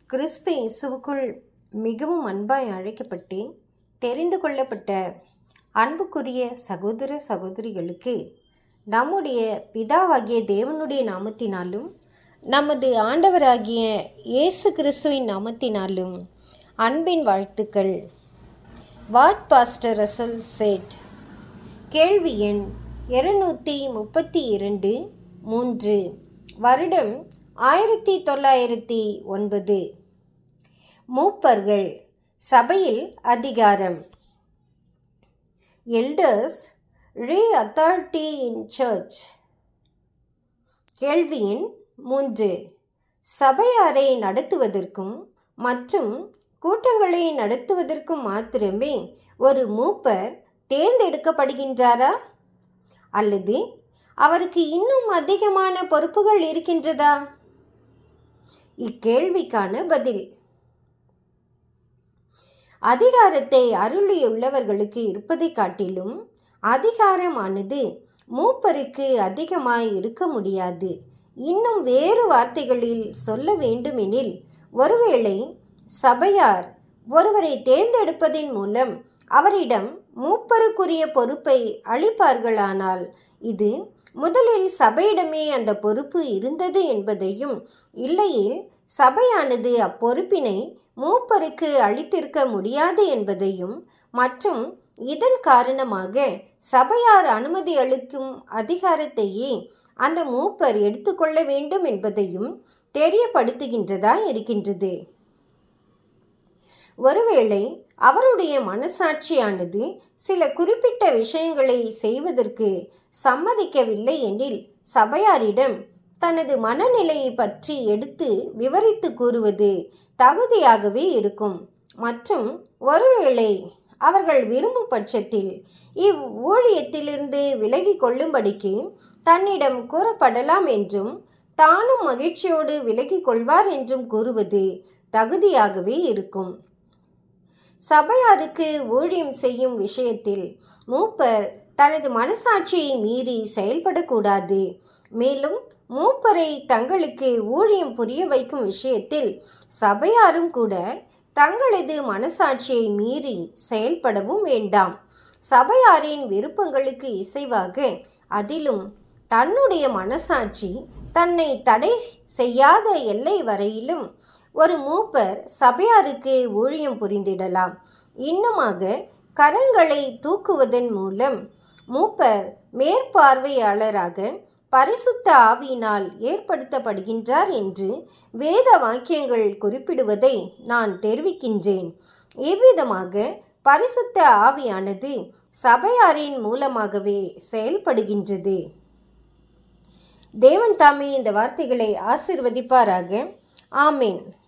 கிறிஸ்து இயேசுவுக்குள் மிகவும் அன்பாய் அழைக்கப்பட்டு தெரிந்து கொள்ளப்பட்ட அன்புக்குரிய சகோதர சகோதரிகளுக்கு நம்முடைய பிதாவாகிய தேவனுடைய நாமத்தினாலும் நமது ஆண்டவராகிய இயேசு கிறிஸ்துவின் நாமத்தினாலும் அன்பின் வாழ்த்துக்கள் வாட் பாஸ்டர் ரசல் செட் கேள்வி எண் இருநூற்றி முப்பத்தி இரண்டு மூன்று வருடம் ஆயிரத்தி தொள்ளாயிரத்தி ஒன்பது மூப்பர்கள் சபையில் அதிகாரம் எல்டர்ஸ் ரீ அத்தாரிட்டி இன் சர்ச் கேள்வி எண் மூன்று சபையாரை நடத்துவதற்கும் மற்றும் கூட்டங்களை நடத்துவதற்கும் மாத்திரமே ஒரு மூப்பர் தேர்ந்தெடுக்கப்படுகின்றாரா அல்லது அவருக்கு இன்னும் அதிகமான பொறுப்புகள் இருக்கின்றதா இக்கேள்விக்கான பதில் அதிகாரத்தை அருளியுள்ளவர்களுக்கு இருப்பதை காட்டிலும் அதிகாரமானது மூப்பருக்கு அதிகமாய் இருக்க முடியாது இன்னும் வேறு வார்த்தைகளில் சொல்ல வேண்டுமெனில் ஒருவேளை சபையார் ஒருவரை தேர்ந்தெடுப்பதின் மூலம் அவரிடம் மூப்பருக்குரிய பொறுப்பை அளிப்பார்களானால் இது முதலில் சபையிடமே அந்த பொறுப்பு இருந்தது என்பதையும் இல்லையில் சபையானது அப்பொறுப்பினை மூப்பருக்கு அளித்திருக்க முடியாது என்பதையும் மற்றும் இதன் காரணமாக சபையார் அனுமதி அளிக்கும் அதிகாரத்தையே அந்த மூப்பர் எடுத்துக்கொள்ள வேண்டும் என்பதையும் தெரியப்படுத்துகின்றதா இருக்கின்றது ஒருவேளை அவருடைய மனசாட்சியானது சில குறிப்பிட்ட விஷயங்களை செய்வதற்கு சம்மதிக்கவில்லை எனில் சபையாரிடம் தனது மனநிலையை பற்றி எடுத்து விவரித்து கூறுவது தகுதியாகவே இருக்கும் மற்றும் ஒருவேளை அவர்கள் விரும்பும் பட்சத்தில் இவ் ஊழியத்திலிருந்து விலகி கொள்ளும்படிக்கு தன்னிடம் கூறப்படலாம் என்றும் தானும் மகிழ்ச்சியோடு விலகி கொள்வார் என்றும் கூறுவது தகுதியாகவே இருக்கும் சபையாருக்கு ஊழியம் செய்யும் விஷயத்தில் மூப்பர் தனது மனசாட்சியை மீறி செயல்படக்கூடாது மேலும் மூப்பரை தங்களுக்கு ஊழியம் புரிய வைக்கும் விஷயத்தில் சபையாரும் கூட தங்களது மனசாட்சியை மீறி செயல்படவும் வேண்டாம் சபையாரின் விருப்பங்களுக்கு இசைவாக அதிலும் தன்னுடைய மனசாட்சி தன்னை தடை செய்யாத எல்லை வரையிலும் ஒரு மூப்பர் சபையாருக்கு ஊழியம் புரிந்திடலாம் இன்னுமாக கரங்களை தூக்குவதன் மூலம் மூப்பர் மேற்பார்வையாளராக பரிசுத்த ஆவியினால் ஏற்படுத்தப்படுகின்றார் என்று வேத வாக்கியங்கள் குறிப்பிடுவதை நான் தெரிவிக்கின்றேன் இவ்விதமாக பரிசுத்த ஆவியானது சபையாரின் மூலமாகவே செயல்படுகின்றது தேவன் தாமே இந்த வார்த்தைகளை ஆசிர்வதிப்பாராக ஆமேன்